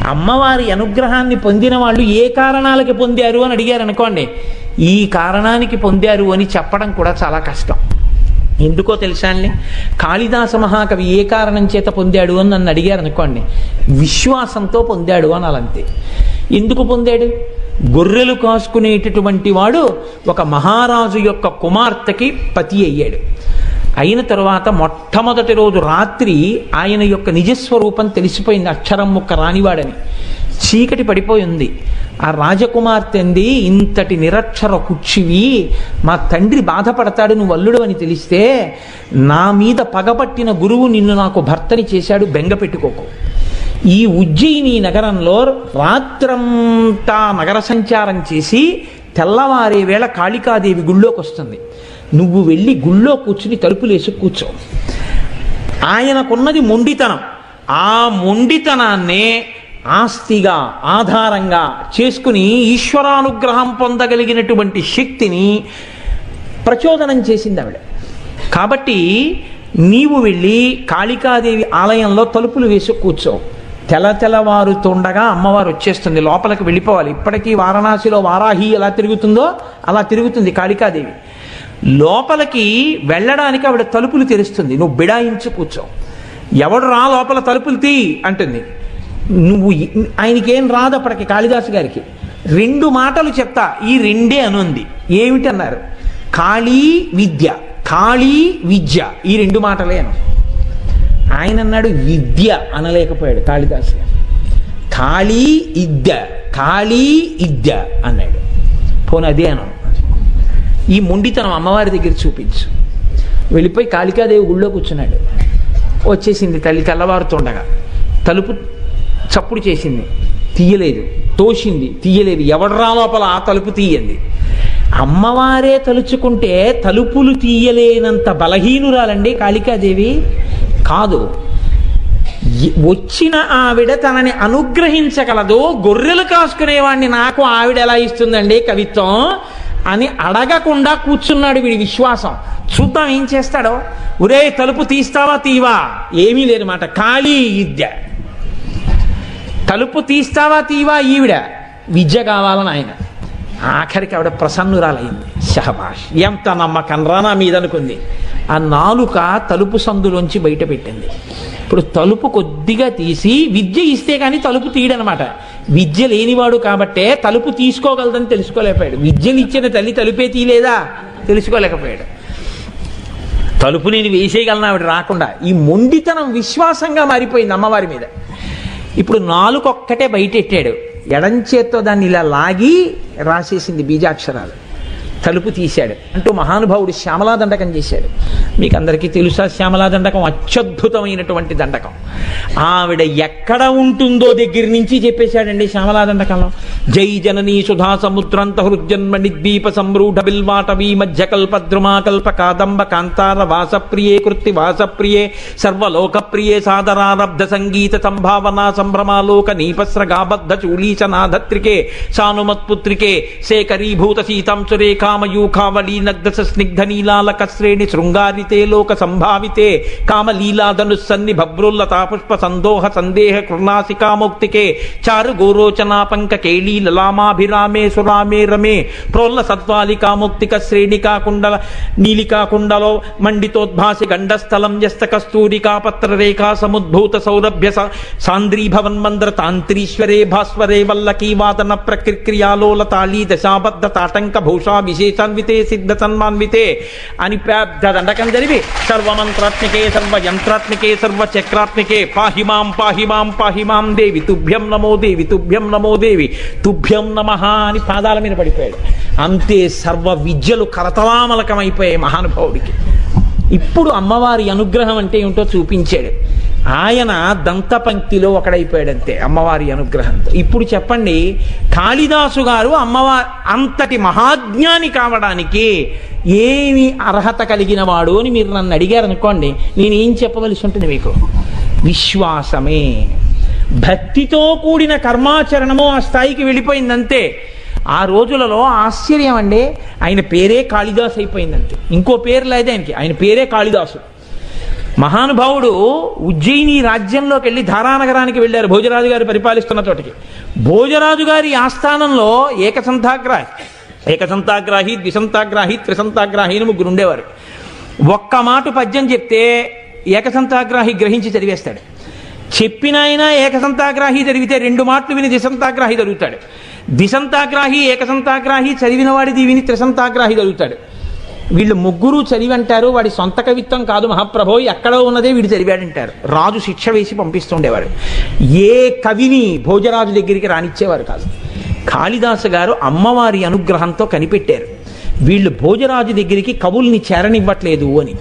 అమ్మవారి అనుగ్రహాన్ని పొందిన వాళ్ళు ఏ కారణాలకి పొందారు అని అడిగారు అనుకోండి ఈ కారణానికి పొందారు అని చెప్పడం కూడా చాలా కష్టం ఎందుకో తెలుసా అండి కాళిదాస మహాకవి ఏ కారణం చేత పొందాడు అని నన్ను అడిగారు అనుకోండి విశ్వాసంతో పొందాడు అని అలంతే ఎందుకు పొందాడు గొర్రెలు కాసుకునేటటువంటి వాడు ఒక మహారాజు యొక్క కుమార్తెకి పతి అయ్యాడు అయిన తరువాత మొట్టమొదటి రోజు రాత్రి ఆయన యొక్క నిజస్వరూపం తెలిసిపోయింది అక్షరం ముక్క రానివాడని చీకటి పడిపోయి ఉంది ఆ రాజకుమార్తె అంది ఇంతటి నిరక్షర కుచ్చివి మా తండ్రి బాధపడతాడు నువ్వు అల్లుడు అని తెలిస్తే నా మీద పగపట్టిన గురువు నిన్ను నాకు భర్తని చేశాడు బెంగ పెట్టుకోకు ఈ ఉజ్జయిని నగరంలో రాత్రంతా నగర సంచారం చేసి తెల్లవారే వేళ కాళికాదేవి గుళ్ళోకి వస్తుంది నువ్వు వెళ్ళి గుళ్ళో కూర్చుని తలుపులేసి కూర్చో ఆయనకున్నది మొండితనం ఆ మొండితనాన్నే ఆస్తిగా ఆధారంగా చేసుకుని ఈశ్వరానుగ్రహం పొందగలిగినటువంటి శక్తిని ప్రచోదనం చేసింది ఆవిడ కాబట్టి నీవు వెళ్ళి కాళికాదేవి ఆలయంలో తలుపులు వేసి కూర్చో తెల తెల్లవారుతుండగా అమ్మవారు వచ్చేస్తుంది లోపలికి వెళ్ళిపోవాలి ఇప్పటికీ వారణాసిలో వారాహి ఎలా తిరుగుతుందో అలా తిరుగుతుంది కాళికాదేవి లోపలికి వెళ్ళడానికి ఆవిడ తలుపులు తెరుస్తుంది నువ్వు బిడాయించి కూర్చో ఎవడు రా లోపల తలుపులు తీ అంటుంది నువ్వు ఇ- ఆయనకేం రాదు అప్పటికి కాళిదాసు గారికి రెండు మాటలు చెప్తా ఈ రెండే అనుంది ఏమిటన్నారు కాళీ విద్య కాళీ విద్య ఈ రెండు మాటలే అను ఆయన అన్నాడు విద్య అనలేకపోయాడు కాళిదాసు గారు కాళీ ఇద్య కాళీ ఇద్య అన్నాడు పోనీ అదే అను ఈ మొండితనం అమ్మవారి దగ్గర చూపించు వెళ్ళిపోయి కాళికాదేవి గుళ్ళో కూర్చున్నాడు వచ్చేసింది తల్లి తెల్లవారుతుండగా తలుపు చప్పుడు చేసింది తీయలేదు తోసింది తీయలేదు ఎవడరా లోపల ఆ తలుపు తీయండి అమ్మవారే తలుచుకుంటే తలుపులు తీయలేనంత బలహీనురాలండి కాళికాదేవి కాదు ఎ- వచ్చిన ఆవిడ తనని అనుగ్రహించగలదు గొర్రెలు కాసుకునేవాడిని నాకు ఆవిడ ఎలా ఇస్తుందండి కవిత్వం అని అడగకుండా కూర్చున్నాడు వీడి విశ్వాసం చూద్దాం ఏం చేస్తాడో ఒరే తలుపు తీస్తావా తీవా ఏమీ లేదు మాట ఖాళీ విద్య తలుపు తీస్తావా తీవా ఈవిడ విద్య కావాలని ఆయన ఆఖరికి ఆవిడ ప్రసన్నురాలైంది షహబాష్ ఎంత నమ్మకం రా నా మీద అనుకుంది ఆ నాలుక తలుపు సందులోంచి బయట పెట్టింది ఇప్పుడు తలుపు కొద్దిగా తీసి విద్య ఇస్తే కానీ తలుపు తీయడనమాట విద్య లేనివాడు కాబట్టే తలుపు తీసుకోగలదని తెలుసుకోలేకపోయాడు విద్యలు ఇచ్చిన తల్లి తలుపే తీయలేదా తెలుసుకోలేకపోయాడు తలుపు నేను వేసేయగలను ఆవిడ రాకుండా ఈ మొండితనం విశ్వాసంగా మారిపోయింది అమ్మవారి మీద ఇప్పుడు నాలుగొక్కటే బయటెట్టాడు ఎడం చేత్తో దాన్ని ఇలా లాగి రాసేసింది బీజాక్షరాలు తలుపు తీశాడు అంటూ మహానుభావుడు శ్యామలా దండకం చేశాడు మీకు అందరికీ తెలుసా శ్యామలా దండకం అత్యద్భుతమైనటువంటి దండకం ఆవిడ ఎక్కడ ఉంటుందో దగ్గర నుంచి చెప్పేశాడండి శ్యామలా దండకంలో జై జననీ సుధా సముద్రంత హృజన్మణి ద్వీప సంరూఢ బిల్వాటవీ మధ్య కల్ప ద్రుమాకల్ప కాదంబ కాంతార వాసప్రియే కృత్తి వాసప్రియే సర్వలోకప్రియే సాదరారబ్ధ సంగీత సంభావనా సంభ్రమాలోక నీపస్రగాబద్ధ చూలీచనాధత్రికే సానుమత్పుత్రికే శేఖరీభూత సీతాం సురేఖామయూఖావళీ నగ్ధస స్నిగ్ధ నీలాలక శ్రేణి శృంగారితే లోక సంభావితే కామలీలాధను సన్ని భబ్రుల్లతా పుష్ప సందోహ సందేహ కృణాసికామౌక్తికే చారు గోరోచనా పంక కేళీ లలామాభిరామే సురామే రమే ప్రోల్ల సత్వాలికాముక్తిక శ్రేణికా కుండల నీలికా కుండలో మండితోద్భాసి గండస్థలం యస్త కస్తూరికా పత్ర రేఖా సముద్భూత సౌరభ్య స- సాంద్రీభవన్ మంద్ర తాంత్రీశ్వరే భాస్వరే వల్లకీ వాదన ప్రక్రియాలోల తాళీ దశాబద్ధ తాటంక భూషా విశేషాన్వితే సిద్ధ సన్మాన్వితే అని పెద్ద దండకం జరిపి సర్వమంత్రాత్మికే సర్వ యంత్రాత్మికే సర్వ చక్రాత్మికే పాహిమాం పాహిమాం పాహిమాం దేవి తుభ్యం నమో దేవి తుభ్యం నమో దేవి తుభ్యం నమ అని పాదాల మీద పడిపోయాడు అంతే సర్వ విద్యలు కరతలామలకమైపోయాయి మహానుభావుడికి ఇప్పుడు అమ్మవారి అనుగ్రహం అంటే ఏమిటో చూపించాడు ఆయన దంతపంక్తిలో ఒకడైపోయాడంతే అమ్మవారి అనుగ్రహంతో ఇప్పుడు చెప్పండి కాళిదాసు గారు అమ్మవారి అంతటి మహాజ్ఞాని కావడానికి ఏమి అర్హత కలిగిన వాడు అని మీరు నన్ను అడిగారు అనుకోండి నేను ఏం చెప్పవలసి ఉంటుంది మీకు విశ్వాసమే భక్తితో కూడిన కర్మాచరణము ఆ స్థాయికి వెళ్ళిపోయిందంతే ఆ రోజులలో ఆశ్చర్యం అండి ఆయన పేరే కాళిదాసు అయిపోయిందంతే ఇంకో పేరు లేదు ఆయనకి ఆయన పేరే కాళిదాసు మహానుభావుడు ఉజ్జయిని రాజ్యంలోకి వెళ్ళి ధారానగరానికి వెళ్ళారు భోజరాజు గారు పరిపాలిస్తున్న చోటికి భోజరాజు గారి ఆస్థానంలో ఏకసంతాగ్రాహి ఏకసంతాగ్రాహి ద్విసంతాగ్రాహి త్రిసంతాగ్రాహి అని ముగ్గురు ఉండేవారు ఒక్క మాట పద్యం చెప్తే ఏకసంతాగ్రాహి గ్రహించి చదివేస్తాడు చెప్పిన ఆయన ఏకసంతాగ్రాహి చదివితే రెండు మాటలు విని దిశంతాగ్రాహి చదువుతాడు దిశంతాగ్రాహి ఏకసంతాగ్రాహి చదివిన వాడిది విని త్రిసంతాగ్రాహి చదువుతాడు వీళ్ళు ముగ్గురు చదివి అంటారు వాడి సొంత కవిత్వం కాదు మహాప్రభో ఎక్కడో ఉన్నదే వీడు చదివాడంటారు రాజు శిక్ష వేసి పంపిస్తుండేవాడు ఏ కవిని భోజరాజు దగ్గరికి రానిచ్చేవారు కాదు కాళిదాసు గారు అమ్మవారి అనుగ్రహంతో కనిపెట్టారు వీళ్ళు భోజరాజు దగ్గరికి కవుల్ని చేరనివ్వట్లేదు అని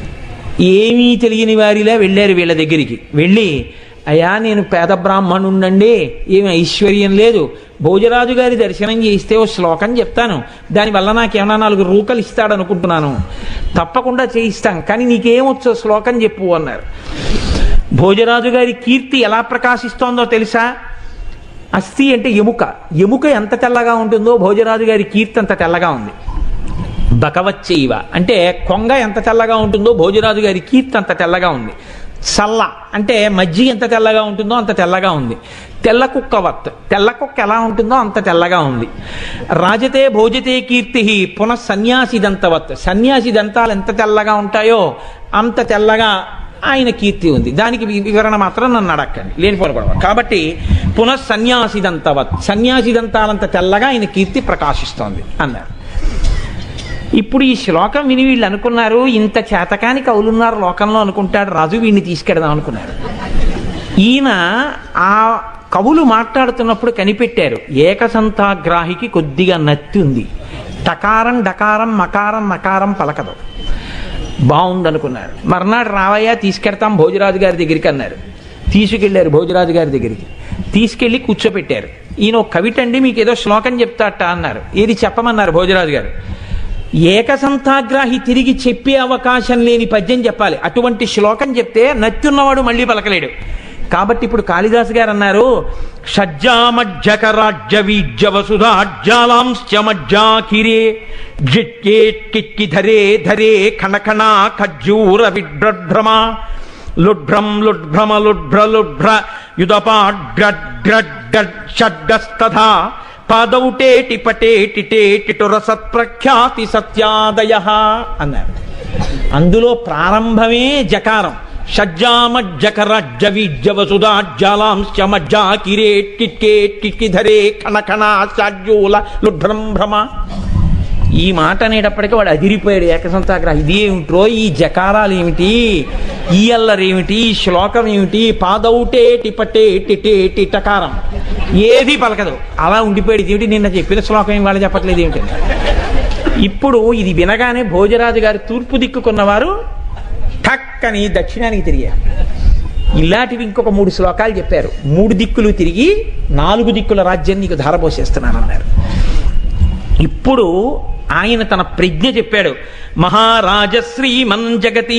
ఏమీ తెలియని వారిలా వెళ్ళారు వీళ్ళ దగ్గరికి వెళ్ళి అయ్యా నేను పేద బ్రాహ్మణుండండి ఏమి ఐశ్వర్యం లేదు భోజరాజు గారి దర్శనం చేయిస్తే ఓ శ్లోకం చెప్తాను దానివల్ల నాకేమన్నా నాలుగు రూకలు ఇస్తాడనుకుంటున్నాను తప్పకుండా చేయిస్తాం కానీ నీకేమొచ్చో శ్లోకం చెప్పు అన్నారు భోజరాజు గారి కీర్తి ఎలా ప్రకాశిస్తోందో తెలుసా అస్థి అంటే ఎముక ఎముక ఎంత తెల్లగా ఉంటుందో భోజరాజు గారి కీర్తి అంత తెల్లగా ఉంది బకవచ్చైవ అంటే కొంగ ఎంత తెల్లగా ఉంటుందో భోజరాజు గారి కీర్తి అంత తెల్లగా ఉంది చల్ల అంటే మజ్జిగ ఎంత తెల్లగా ఉంటుందో అంత తెల్లగా ఉంది తెల్ల కుక్కవత్ తెల్ల కుక్క ఎలా ఉంటుందో అంత తెల్లగా ఉంది రాజతే భోజతే కీర్తి పునః సన్యాసి దంతవత్ సన్యాసి దంతాలు ఎంత తెల్లగా ఉంటాయో అంత తెల్లగా ఆయన కీర్తి ఉంది దానికి వి- వివరణ మాత్రం నన్ను అడక్కండి లేనిపోని గొడవ కాబట్టి పునః సన్యాసి దంతవత్ సన్యాసి దంతాలంత తెల్లగా ఆయన కీర్తి ప్రకాశిస్తోంది అన్నారు ఇప్పుడు ఈ శ్లోకం విని వీళ్ళు అనుకున్నారు ఇంత చేతకాని కవులున్నారు లోకంలో అనుకుంటాడు రాజు వీడిని తీసుకెడదాం అనుకున్నారు ఈయన ఆ కవులు మాట్లాడుతున్నప్పుడు కనిపెట్టారు ఏకసంతాగ్రాహికి కొద్దిగా నత్తి ఉంది టకారం డకారం మకారం నకారం పలకదు బాగుందనుకున్నారు మర్నాడు రావయ్యా తీసుకెడతాం భోజరాజు గారి దగ్గరికి అన్నారు తీసుకెళ్లారు భోజరాజు గారి దగ్గరికి తీసుకెళ్లి కూర్చోపెట్టారు ఈయన ఒక కవిటండి మీకు ఏదో శ్లోకం చెప్తాట అన్నారు ఏది చెప్పమన్నారు భోజరాజు గారు ఏకసంతాగ్రాహి తిరిగి చెప్పే అవకాశం లేని పద్యం చెప్పాలి అటువంటి శ్లోకం చెప్తే నత్యున్నవాడు మళ్ళీ పలకలేడు కాబట్టి ఇప్పుడు కాళిదాసు గారు అన్నారు షజ్జామజ్జకరాజ్య వీజ్య వసుధాజ్జాలాంశ్చ మజ్జాకిరే జిట్కేట్కిక్కి ధరే ధరే ఖణఖణ ఖజ్జూర విడ్రభ్రమ లుడ్భ్రం లుడ్భ్రమ లుడ్భ్ర లుడ్భ్ర యుధపాడ్రడ్రడ్షడ్గస్తథా పాదౌటేటి పటేటి టేటిటు రసత్ప్రఖ్యాతి సత్యాదయ అన్నారు అందులో ప్రారంభమే జకారం షజ్జామజ్జకరజ్జ వీజ్య వసుధాజ్జాలాంశ్చ మజ్జా కిరేట్ కిట్కేట్ కిట్కిధరే కణకణ షాడ్యూల లుడ్భ్రం భ్రమ ఈ మాట అనేటప్పటికీ వాడు అదిరిపోయాడు ఏకసంతాగ్రహ ఇదేమిట్రో ఈ జకారాలు ఏమిటి ఈ అల్లరేమిటి ఈ శ్లోకం ఏమిటి పాదౌటే టిపటే టిటే టిటకారం ఏది పలకదు అలా ఉండిపోయాడు ఇదేమిటి నిన్న చెప్పిన శ్లోకం ఏం వాళ్ళు చెప్పట్లేదు ఏమిటి ఇప్పుడు ఇది వినగానే భోజరాజు గారు తూర్పు దిక్కుకున్నవారు ఠక్ అని దక్షిణానికి తిరిగారు ఇలాంటివి ఇంకొక మూడు శ్లోకాలు చెప్పారు మూడు దిక్కులు తిరిగి నాలుగు దిక్కుల రాజ్యం నీకు ధారపోసేస్తున్నానన్నారు ఇప్పుడు ఆయన తన ప్రజ్ఞ చెప్పాడు మహారాజశ్రీ మన్ జగతి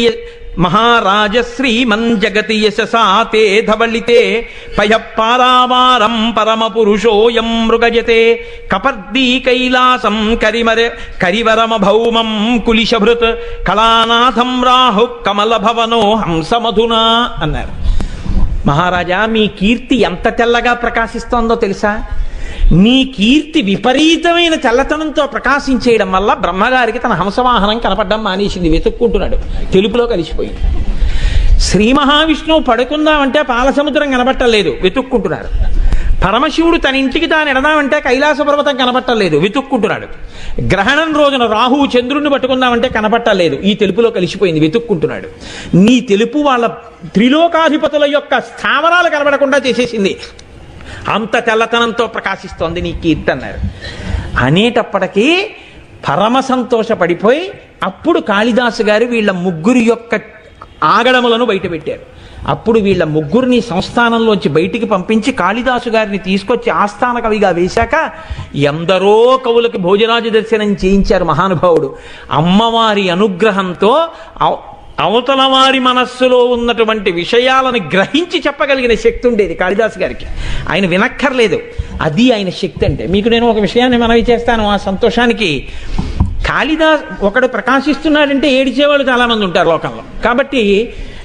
మహారాజశ్రీ మన్ జగతి యశసాతే ధవళితే పయ పారావారం పరమ పురుషోయం మృగజతే కపర్దీ కైలాసం కరిమర కరివరమ భౌమం కులిశభృత్ కళానాథం రాహు కమల భవనో హంసమధునా అన్నారు మహారాజా మీ కీర్తి ఎంత తెల్లగా ప్రకాశిస్తోందో తెలుసా మీ కీర్తి విపరీతమైన తెల్లతనంతో ప్రకాశించేయడం వల్ల బ్రహ్మగారికి తన హంసవాహనం కనపడడం మానేసింది వెతుక్కుంటున్నాడు తెలుపులో కలిసిపోయింది శ్రీ మహావిష్ణువు పడుకుందామంటే పాలసముద్రం కనబట్టలేదు వెతుక్కుంటున్నాడు పరమశివుడు తన ఇంటికి తాను ఎడదామంటే కైలాస పర్వతం కనపట్టలేదు వెతుక్కుంటున్నాడు గ్రహణం రోజున రాహువు చంద్రుడిని పట్టుకుందామంటే కనపట్టలేదు ఈ తెలుపులో కలిసిపోయింది వెతుక్కుంటున్నాడు నీ తెలుపు వాళ్ళ త్రిలోకాధిపతుల యొక్క స్థావరాలు కనబడకుండా చేసేసింది అంత తెల్లతనంతో ప్రకాశిస్తోంది నీ కీర్తి అన్నారు అనేటప్పటికీ పరమ సంతోషపడిపోయి అప్పుడు కాళిదాసు గారు వీళ్ళ ముగ్గురి యొక్క ఆగడములను బయటపెట్టారు అప్పుడు వీళ్ళ ముగ్గురిని సంస్థానంలోంచి బయటికి పంపించి కాళిదాసు గారిని తీసుకొచ్చి ఆస్థాన కవిగా వేశాక ఎందరో కవులకి భోజరాజు దర్శనం చేయించారు మహానుభావుడు అమ్మవారి అనుగ్రహంతో అవ- అవతల వారి మనస్సులో ఉన్నటువంటి విషయాలను గ్రహించి చెప్పగలిగిన శక్తి ఉండేది కాళిదాసు గారికి ఆయన వినక్కర్లేదు అది ఆయన శక్తి అంటే మీకు నేను ఒక విషయాన్ని మనవి చేస్తాను ఆ సంతోషానికి కాళిదాస్ ఒకడు ప్రకాశిస్తున్నాడంటే ఏడిచేవాళ్ళు చాలామంది ఉంటారు లోకంలో కాబట్టి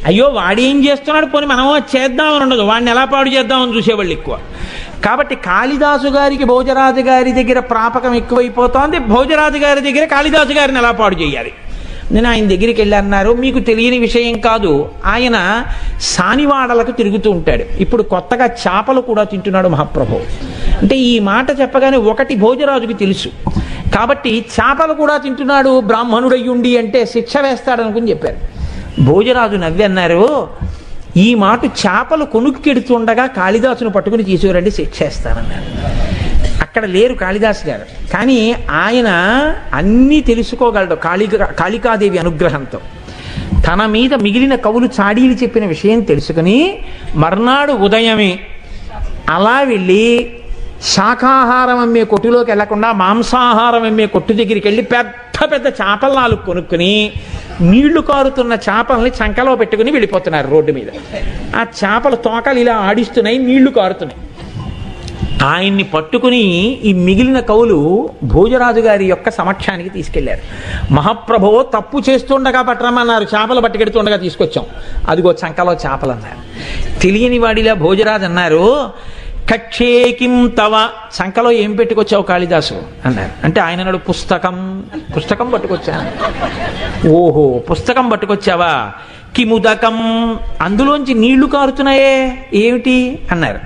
అయ్యో వాడేం చేస్తున్నాడు పోనీ మనం అది చేద్దామని ఉండదు వాడిని ఎలా పాడు చేద్దామని చూసేవాళ్ళు ఎక్కువ కాబట్టి కాళిదాసు గారికి భోజరాజు గారి దగ్గర ప్రాపకం ఎక్కువైపోతోంది భోజరాజు గారి దగ్గర కాళిదాసు గారిని ఎలా పాడు చేయాలి నేను ఆయన దగ్గరికి వెళ్ళి అన్నారు మీకు తెలియని విషయం కాదు ఆయన సానివాడలకు తిరుగుతూ ఉంటాడు ఇప్పుడు కొత్తగా చేపలు కూడా తింటున్నాడు మహాప్రభు అంటే ఈ మాట చెప్పగానే ఒకటి భోజరాజుకి తెలుసు కాబట్టి చేపలు కూడా తింటున్నాడు బ్రాహ్మణుడయ్యుండి అంటే శిక్ష వేస్తాడనుకుని చెప్పారు భోజరాజు నవ్వి అన్నారు ఈ మాట చేపలు కొనుక్కెడుతుండగా కాళిదాసును పట్టుకుని తీసుకురండి శిక్ష వేస్తానన్నారు అక్కడ లేరు కాళిదాస్ గారు కానీ ఆయన అన్నీ తెలుసుకోగలడు కాళి కాళికాదేవి అనుగ్రహంతో తన మీద మిగిలిన కవులు చాడీలు చెప్పిన విషయం తెలుసుకుని మర్నాడు ఉదయమే అలా వెళ్ళి శాకాహారం అమ్మే కొట్టులోకి వెళ్లకుండా మాంసాహారం అమ్మే కొట్టు దగ్గరికి వెళ్ళి పెద్ద పెద్ద చేపల నాలుగు కొనుక్కుని నీళ్లు కారుతున్న చేపల్ని చంకలో పెట్టుకుని వెళ్ళిపోతున్నారు రోడ్డు మీద ఆ చేపలు తోకలు ఇలా ఆడిస్తున్నాయి నీళ్లు కారుతున్నాయి ఆయన్ని పట్టుకుని ఈ మిగిలిన కవులు భోజరాజు గారి యొక్క సమక్షానికి తీసుకెళ్లారు మహాప్రభో తప్పు చేస్తుండగా పట్టరమన్నారు చేపలు పట్టుకెడుతుండగా తీసుకొచ్చాం అదిగో చంకలో చేపలు అన్నారు తెలియని వాడిలా భోజరాజు అన్నారు కక్షేకిం తవ చంకలో ఏం పెట్టుకొచ్చావు కాళిదాసు అన్నారు అంటే ఆయన అన్నాడు పుస్తకం పుస్తకం పట్టుకొచ్చాను ఓహో పుస్తకం పట్టుకొచ్చావా కిముదకం అందులోంచి నీళ్లు కారుతున్నాయే ఏమిటి అన్నారు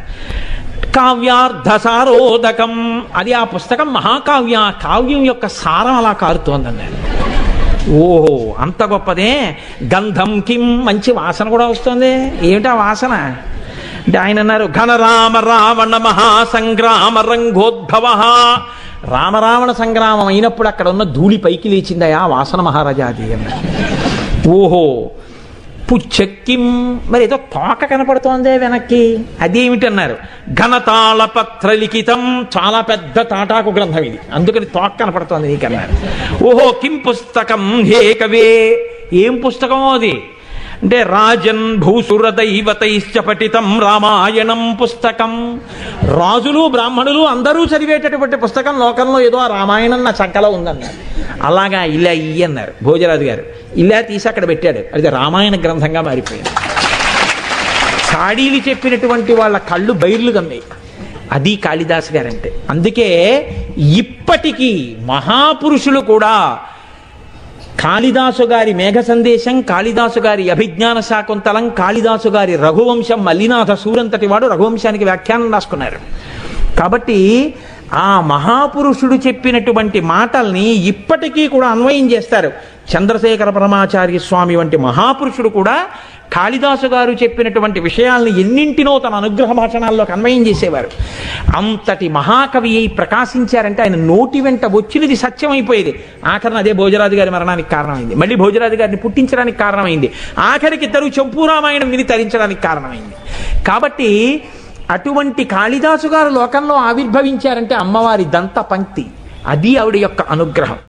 కావ్యార్థసారోదకం అది ఆ పుస్తకం మహాకావ్య కావ్యం యొక్క సారం అలా కారుతోందన్నారు ఓహో అంత గొప్పదే గంధం కిం మంచి వాసన కూడా వస్తుంది ఏమిటా వాసన అంటే ఆయన అన్నారు ఘనరామ రావణ మహాసంగ్రామ రంగోద్భవ రామరావణ సంగ్రామం అయినప్పుడు అక్కడ ఉన్న ధూళి పైకి లేచిందయా వాసన మహారాజాది అన్నారు ఓహో పుచ్చక్కిం మరి ఏదో తోక కనపడుతోందే వెనక్కి అదేమిటన్నారు ఘనతాళ పత్ర లిఖితం చాలా పెద్ద తాటాకు గ్రంథం ఇది అందుకని తోక కనపడుతోంది నీకన్నారు ఓహో కిం పుస్తకం హే కవే ఏం పుస్తకమో అది అంటే రాజన్ భూసుర దైవతైశ్చ పఠితం రామాయణం పుస్తకం రాజులు బ్రాహ్మణులు అందరూ చదివేటటువంటి పుస్తకం లోకంలో ఏదో ఆ రామాయణం నా చక్కలో ఉందన్నారు అలాగా ఇలా ఇయ్యి అన్నారు భోజరాజు గారు ఇలా తీసి అక్కడ పెట్టాడు అది రామాయణ గ్రంథంగా మారిపోయింది చాడీలు చెప్పినటువంటి వాళ్ళ కళ్ళు బైర్లు కమ్మాయి అది కాళిదాస్ గారంటే అందుకే ఇప్పటికీ మహాపురుషులు కూడా కాళిదాసు గారి మేఘ సందేశం కాళిదాసు గారి అభిజ్ఞాన శాకుంతలం కాళిదాసు గారి రఘువంశం మల్లినాథ సూరంతటి వాడు రఘువంశానికి వ్యాఖ్యానం రాసుకున్నారు కాబట్టి ఆ మహాపురుషుడు చెప్పినటువంటి మాటల్ని ఇప్పటికీ కూడా అన్వయం చేస్తారు చంద్రశేఖర పరమాచార్య స్వామి వంటి మహాపురుషుడు కూడా కాళిదాసు గారు చెప్పినటువంటి విషయాల్ని ఎన్నింటినో తన అనుగ్రహ భాషణాల్లోకి అన్వయం చేసేవారు అంతటి మహాకవి అయి ప్రకాశించారంటే ఆయన నోటి వెంట వచ్చినది సత్యమైపోయేది ఆఖరణ అదే భోజరాజు గారి మరణానికి కారణమైంది మళ్ళీ భోజరాజు గారిని పుట్టించడానికి కారణమైంది ఆఖరికి ఇద్దరు చంపు రామాయణం విని తరించడానికి కారణమైంది కాబట్టి అటువంటి కాళిదాసు గారు లోకంలో ఆవిర్భవించారంటే అమ్మవారి దంత పంక్తి అది ఆవిడ యొక్క అనుగ్రహం